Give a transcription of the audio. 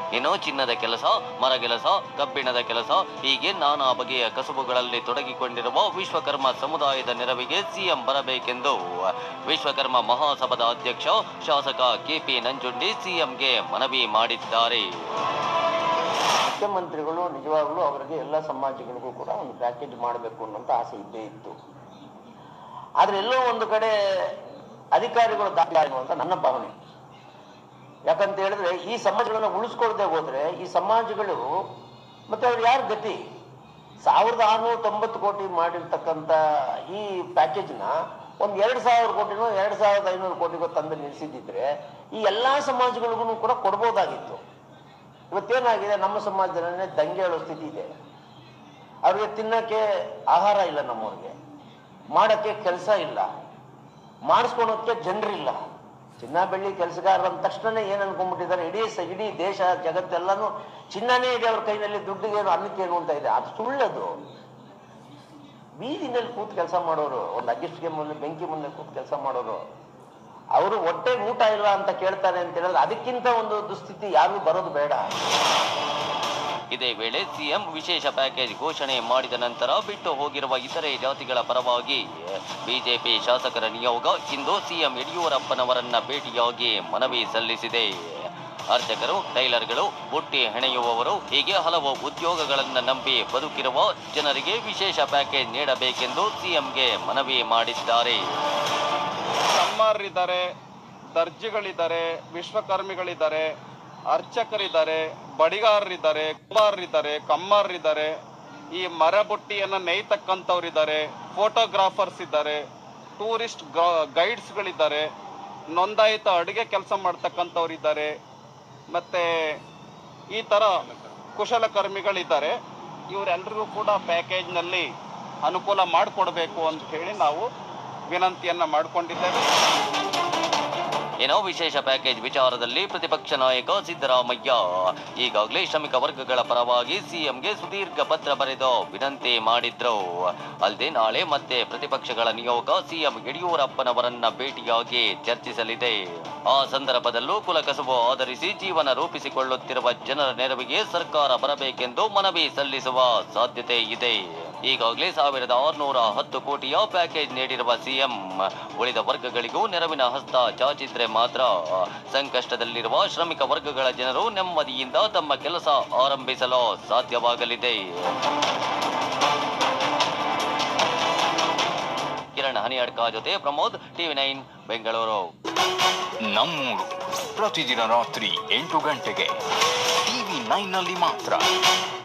ಇನ್ನು ಚಿನ್ನದ ಕೆಲಸ ಮರಗೆಲಸ ಕಬ್ಬಿಣದ ಕೆಲಸ ಹೀಗೆ ನಾನಾ ಬಗೆಯ ಕಸುಬುಗಳಲ್ಲಿ ತೊಡಗಿಕೊಂಡಿರುವ ವಿಶ್ವಕರ್ಮ ಸಮುದಾಯದ ನೆರವಿಗೆ ಸಿಎಂ ಬರಬೇಕೆಂದು ವಿಶ್ವಕರ್ಮ ಮಹಾಸಭಾದ ಅಧ್ಯಕ್ಷ ಶಾಸಕ ಕೆಪಿ ನಂಜುಂಡಿ ಸಿಎಂಗೆ ಮನವಿ ಮಾಡಿದ್ದಾರೆ ಮುಖ್ಯಮಂತ್ರಿಗಳು ನಿಜವಾಗ್ಲೂ ಅವರಿಗೆ ಎಲ್ಲ ಸಮಾಜಗಳಿಗೂ ಕೂಡ ಒಂದು ಪ್ಯಾಕೇಜ್ ಮಾಡಬೇಕು ಅನ್ನೋಂಥ ಆಸೆ ಇದ್ದೇ ಇತ್ತು ಆದ್ರೆ ಎಲ್ಲೋ ಒಂದು ಕಡೆ ಅಧಿಕಾರಿಗಳು ದಾಖಲೆ ಅನ್ನುವಂಥ ನನ್ನ ಭಾವನೆ ಯಾಕಂತ ಹೇಳಿದ್ರೆ ಈ ಸಮಾಜಗಳನ್ನ ಉಳಿಸ್ಕೊಳ್ದೆ ಹೋದ್ರೆ ಈ ಸಮಾಜಗಳು ಮತ್ತೆ ಅವ್ರು ಯಾರು ಗತಿ ಸಾವಿರದ ಆರುನೂರ ತೊಂಬತ್ತು ಕೋಟಿ ಮಾಡಿರ್ತಕ್ಕಂಥ ಈ ಪ್ಯಾಕೇಜ್ನ ಒಂದು ಎರಡು ಸಾವಿರ ಕೋಟಿನೋ ಎರಡು ಸಾವಿರದ ಐನೂರು ಕೋಟಿಗೋ ತಂದು ನಿಲ್ಲಿಸಿದ್ದಿದ್ರೆ ಈ ಎಲ್ಲಾ ಸಮಾಜಗಳಿಗೂ ಕೂಡ ಕೊಡ್ಬೋದಾಗಿತ್ತು ಇವತ್ತೇನಾಗಿದೆ ನಮ್ಮ ಸಮಾಜದಲ್ಲೇ ದಂಗೆ ಹೇಳೋ ಸ್ಥಿತಿ ಇದೆ ಅವ್ರಿಗೆ ತಿನ್ನಕ್ಕೆ ಆಹಾರ ಇಲ್ಲ ನಮ್ಮವ್ರಿಗೆ ಮಾಡಕ್ಕೆ ಕೆಲಸ ಇಲ್ಲ ಮಾಡಿಸ್ಕೊಳೋಕ್ಕೆ ಜನರಿಲ್ಲ ಚಿನ್ನ ಬೆಳ್ಳಿ ಕೆಲಸಗಾರರ ಅಂದ ತಕ್ಷಣ ಏನ್ ಅನ್ಕೊಂಡ್ಬಿಟ್ಟಿದ್ದಾರೆ ಇಡೀ ಸ ಇಡೀ ದೇಶ ಜಗತ್ತೆಲ್ಲಾನು ಚಿನ್ನನೇ ಇದೆ ಅವ್ರ ಕೈನಲ್ಲಿ ದುಡ್ಡಿಗೇನು ಅನ್ನಕ್ಕೇನು ಅಂತ ಇದೆ ಅದು ಸುಳ್ಳದು ಬೀದಿನಲ್ಲಿ ಕೂತ್ ಕೆಲಸ ಮಾಡೋರು ಒಂದು ಅಗ್ಗಿಸ್ಗೆ ಮುಂದೆ ಬೆಂಕಿ ಮುಂದೆ ಕೂತ್ ಕೆಲಸ ಮಾಡೋರು ಅವರು ಹೊಟ್ಟೆ ಊಟ ಇಲ್ಲ ಅಂತ ಕೇಳ್ತಾರೆ ಅಂತ ಹೇಳಿದ್ರೆ ಅದಕ್ಕಿಂತ ಒಂದು ದುಸ್ಥಿತಿ ಯಾರಿಗೂ ಬರೋದು ಬೇಡ ಇದೇ ವೇಳೆ ಸಿಎಂ ವಿಶೇಷ ಪ್ಯಾಕೇಜ್ ಘೋಷಣೆ ಮಾಡಿದ ನಂತರ ಬಿಟ್ಟು ಹೋಗಿರುವ ಇತರೆ ಜಾತಿಗಳ ಪರವಾಗಿ ಬಿಜೆಪಿ ಶಾಸಕರ ನಿಯೋಗ ಇಂದು ಸಿಎಂ ಯಡಿಯೂರಪ್ಪನವರನ್ನ ಭೇಟಿಯಾಗಿ ಮನವಿ ಸಲ್ಲಿಸಿದೆ ಅರ್ಚಕರು ಟೈಲರ್ಗಳು ಬುಟ್ಟಿ ಹೆಣೆಯುವವರು ಹೀಗೆ ಹಲವು ಉದ್ಯೋಗಗಳನ್ನು ನಂಬಿ ಬದುಕಿರುವ ಜನರಿಗೆ ವಿಶೇಷ ಪ್ಯಾಕೇಜ್ ನೀಡಬೇಕೆಂದು ಸಿಎಂಗೆ ಮನವಿ ಮಾಡಿದ್ದಾರೆ ಕಮ್ಮಾರರಿದ್ದಾರೆ ದರ್ಜಿಗಳಿದ್ದಾರೆ ವಿಶ್ವಕರ್ಮಿಗಳಿದ್ದಾರೆ ಅರ್ಚಕರಿದ್ದಾರೆ ಬಡಿಗಾರರಿದ್ದಾರೆ ಕುಂಬಾರರಿದ್ದಾರೆ ಕಮ್ಮಾರರಿದ್ದಾರೆ ಈ ಮರಬುಟ್ಟಿಯನ್ನು ನೇಯ್ತಕ್ಕಂಥವ್ರಿದ್ದಾರೆ ಫೋಟೋಗ್ರಾಫರ್ಸ್ ಇದ್ದಾರೆ ಟೂರಿಸ್ಟ್ ಗೈಡ್ಸ್ಗಳಿದ್ದಾರೆ ನೋಂದಾಯಿತ ಅಡುಗೆ ಕೆಲಸ ಮಾಡ್ತಕ್ಕಂಥವ್ರಿದ್ದಾರೆ ಮತ್ತು ಈ ಥರ ಕುಶಲಕರ್ಮಿಗಳಿದ್ದಾರೆ ಇವರೆಲ್ಲರಿಗೂ ಕೂಡ ಪ್ಯಾಕೇಜ್ನಲ್ಲಿ ಅನುಕೂಲ ಮಾಡಿಕೊಡ್ಬೇಕು ಅಂತ ಹೇಳಿ ನಾವು ವಿನಂತಿಯನ್ನು ಮಾಡಿಕೊಂಡಿದ್ದೇವೆ ಏನೋ ವಿಶೇಷ ಪ್ಯಾಕೇಜ್ ವಿಚಾರದಲ್ಲಿ ಪ್ರತಿಪಕ್ಷ ನಾಯಕ ಸಿದ್ದರಾಮಯ್ಯ ಈಗಾಗಲೇ ಶ್ರಮಿಕ ವರ್ಗಗಳ ಪರವಾಗಿ ಸಿಎಂಗೆ ಸುದೀರ್ಘ ಪತ್ರ ಬರೆದು ವಿನಂತಿ ಮಾಡಿದ್ರು ಅಲ್ಲದೆ ನಾಳೆ ಮತ್ತೆ ಪ್ರತಿಪಕ್ಷಗಳ ನಿಯೋಗ ಸಿಎಂ ಯಡಿಯೂರಪ್ಪನವರನ್ನ ಭೇಟಿಯಾಗಿ ಚರ್ಚಿಸಲಿದೆ ಆ ಸಂದರ್ಭದಲ್ಲೂ ಕುಲಕಸುಬು ಆಧರಿಸಿ ಜೀವನ ರೂಪಿಸಿಕೊಳ್ಳುತ್ತಿರುವ ಜನರ ನೆರವಿಗೆ ಸರ್ಕಾರ ಬರಬೇಕೆಂದು ಮನವಿ ಸಲ್ಲಿಸುವ ಸಾಧ್ಯತೆ ಇದೆ ಈಗಾಗಲೇ ಸಾವಿರದ ಆರುನೂರ ಹತ್ತು ಕೋಟಿಯ ಪ್ಯಾಕೇಜ್ ನೀಡಿರುವ ಸಿಎಂ ಉಳಿದ ವರ್ಗಗಳಿಗೂ ನೆರವಿನ ಹಸ್ತ ಚಾಚಿದ್ರೆ ಮಾತ್ರ ಸಂಕಷ್ಟದಲ್ಲಿರುವ ಶ್ರಮಿಕ ವರ್ಗಗಳ ಜನರು ನೆಮ್ಮದಿಯಿಂದ ತಮ್ಮ ಕೆಲಸ ಆರಂಭಿಸಲು ಸಾಧ್ಯವಾಗಲಿದೆ ಕಿರಣ್ ಹನಿಯಡ್ಕ ಜೊತೆ ಪ್ರಮೋದ್ ಟಿವಿ ನೈನ್ ಬೆಂಗಳೂರು ನಮ್ಮೂರು ಪ್ರತಿದಿನ ರಾತ್ರಿ ಎಂಟು ಗಂಟೆಗೆ ಟಿವಿ ನೈನ್ನಲ್ಲಿ ಮಾತ್ರ